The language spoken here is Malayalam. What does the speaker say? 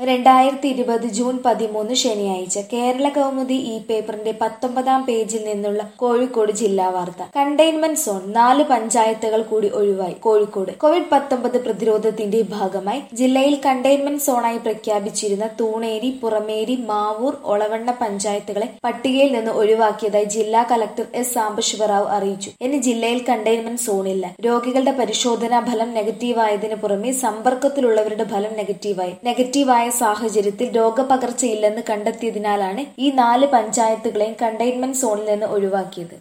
രണ്ടായിരത്തി ഇരുപത് ജൂൺ പതിമൂന്ന് ശനിയാഴ്ച കേരള കൗമുദി ഈ പേപ്പറിന്റെ പത്തൊമ്പതാം പേജിൽ നിന്നുള്ള കോഴിക്കോട് ജില്ലാ വാർത്ത കണ്ടെയ്ൻമെന്റ് സോൺ നാല് പഞ്ചായത്തുകൾ കൂടി ഒഴിവായി കോഴിക്കോട് കോവിഡ് പത്തൊമ്പത് പ്രതിരോധത്തിന്റെ ഭാഗമായി ജില്ലയിൽ കണ്ടെയ്ൻമെന്റ് സോണായി പ്രഖ്യാപിച്ചിരുന്ന തൂണേരി പുറമേരി മാവൂർ ഒളവണ്ണ പഞ്ചായത്തുകളെ പട്ടികയിൽ നിന്ന് ഒഴിവാക്കിയതായി ജില്ലാ കലക്ടർ എസ് സാംബശിവറാവു അറിയിച്ചു ഇനി ജില്ലയിൽ കണ്ടെയ്ൻമെന്റ് സോണില്ല രോഗികളുടെ പരിശോധനാ ഫലം നെഗറ്റീവായതിനു പുറമെ സമ്പർക്കത്തിലുള്ളവരുടെ ഫലം നെഗറ്റീവായി നെഗറ്റീവായ സാഹചര്യത്തിൽ രോഗപകർച്ചയില്ലെന്ന് കണ്ടെത്തിയതിനാലാണ് ഈ നാല് പഞ്ചായത്തുകളെയും കണ്ടെയ്ൻമെന്റ് സോണിൽ നിന്ന് ഒഴിവാക്കിയത്